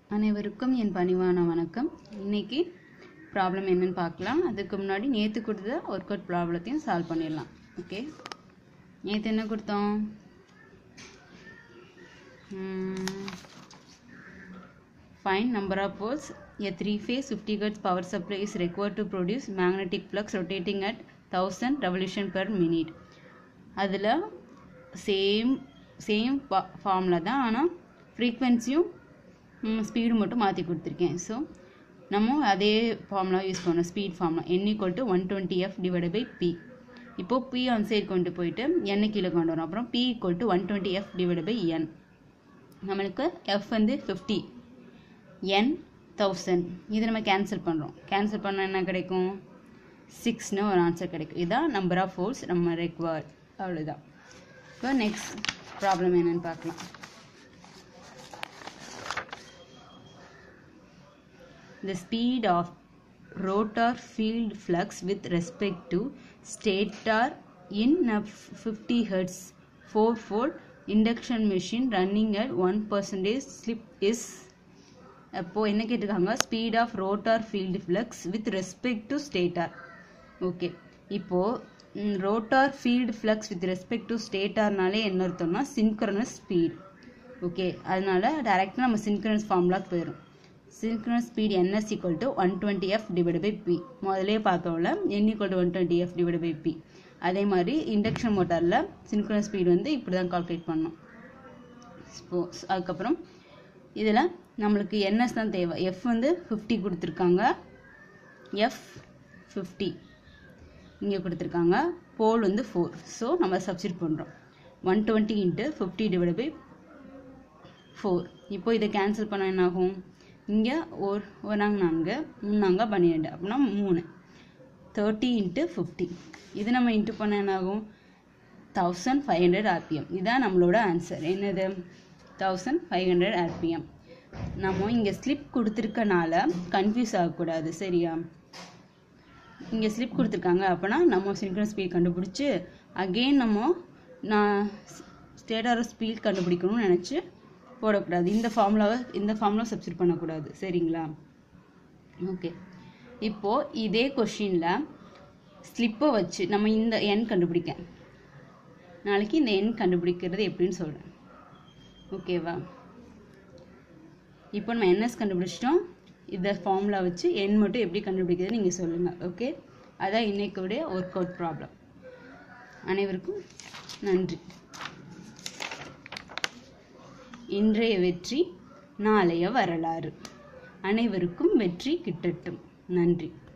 அனைவருக்கும் என் பணிவான வணக்கம் இன்னைக்கு ப்ராப்ளம் என்னன்னு பார்க்கலாம் அதுக்கு முன்னாடி நேற்று கொடுத்த ஒர்க் அவுட் ப்ராப்ளத்தையும் சால்வ் பண்ணிடலாம் ஓகே நேற்று என்ன கொடுத்தோம் fine number of poles a three phase fifty hertz power supply is required to produce magnetic flux rotating at thousand revolution per minute அதில் சேம் சேம் ஃபார்மில் தான் ஆனால் ஃப்ரீக்வன்சியும் ஸ்பீடு மட்டும் மாற்றி கொடுத்துருக்கேன் ஸோ நம்ம அதே ஃபார்முலா யூஸ் பண்ணோம் speed formula n equal to one twenty F divide by P இப்போது பி ஆன் சைடு கொண்டு போயிட்டு n கீழே கொண்டு வரோம் அப்புறம் P equal to one twenty F divide by N நம்மளுக்கு எஃப் வந்து ஃபிஃப்டி என் தௌசண்ட் இது நம்ம கேன்சல் பண்ணுறோம் கேன்சல் பண்ணால் என்ன கிடைக்கும் சிக்ஸ்னு ஒரு ஆன்சர் கிடைக்கும் இதுதான் நம்பர் ஆஃப் ஃபோர்ஸ் நம்ம ரெக்வயர்ட் அவ்வளோதான் இப்போ நெக்ஸ்ட் ப்ராப்ளம் என்னன்னு பார்க்கலாம் the speed of rotor field flux with respect to stator in a 50 hertz 4 volt induction machine running at 1 percentage slip is அப்போ என்ன கேட்டிருக்காங்க speed of rotor field flux with respect to stator okay இப்போ rotor field flux with respect to ஸ்டேட்டார்னாலே என்ன அர்த்தம்னா synchronous speed okay அதனால டைரெக்டாக நம்ம சின்க்ரனஸ் ஃபார்முலாக்கு போயிடும் synchronous speed NS equal to one twenty F divide by P முதலே பார்த்தோம்ல N equal to one twenty F divide by P அதே மாதிரி இண்டக்ஷன் மோட்டாரில் சின்க்ரனஸ் ஸ்பீட் வந்து இப்படி தான் கால்குலேட் பண்ணோம் ஸ்போஸ் அதுக்கப்புறம் இதில் நம்மளுக்கு என்எஸ் தான் தேவை எஃப் வந்து ஃபிஃப்டி கொடுத்துருக்காங்க எஃப் ஃபிஃப்டி இங்கே கொடுத்துருக்காங்க போல் வந்து ஃபோர் ஸோ நம்ம சப்ஸ்டியூட் பண்ணுறோம் one twenty into fifty divide by four இப்போ இதை கேன்சல் பண்ண என்ன ஆகும் இங்கே ஒரு ஒராங்க நான்கு முன்னாங்க பன்னிரெண்டு அப்படின்னா மூணு தேர்ட்டி இன்ட்டு ஃபிஃப்டி இது நம்ம இன்ட்டு பண்ண என்ன ஆகும் தௌசண்ட் ஃபைவ் ஹண்ட்ரட் ஆர்பிஎம் இதுதான் நம்மளோட ஆன்சர் என்னது தௌசண்ட் ஃபைவ் ஹண்ட்ரட் ஆர்பிஎம் நம்ம இங்கே ஸ்லிப் கொடுத்துருக்கனால கன்ஃபியூஸ் ஆகக்கூடாது சரியா இங்கே ஸ்லிப் கொடுத்துருக்காங்க அப்போனா நம்ம சின்க்ரன் ஸ்பீட் கண்டுபிடிச்சி அகெயின் நம்ம நான் ஸ்டேட்டார ஸ்பீட் கண்டுபிடிக்கணும்னு நினச்சி போடக்கூடாது இந்த ஃபார்முலாவை இந்த ஃபார்முலா சப்ஸ்டியூட் பண்ணக்கூடாது சரிங்களா ஓகே இப்போது இதே கொஷினில் ஸ்லிப்பை வச்சு நம்ம இந்த எண் கண்டுபிடிக்க நாளைக்கு இந்த எண் கண்டுபிடிக்கிறது எப்படின்னு சொல்கிறேன் ஓகேவா இப்போ நம்ம என்எஸ் கண்டுபிடிச்சிட்டோம் இந்த ஃபார்முலா வச்சு எண் மட்டும் எப்படி கண்டுபிடிக்கிறது நீங்கள் சொல்லுங்கள் ஓகே அதான் இன்னைக்குடைய ஒர்க் அவுட் ப்ராப்ளம் அனைவருக்கும் நன்றி இன்றைய வெற்றி நாளைய வரலாறு அனைவருக்கும் வெற்றி கிட்டட்டும் நன்றி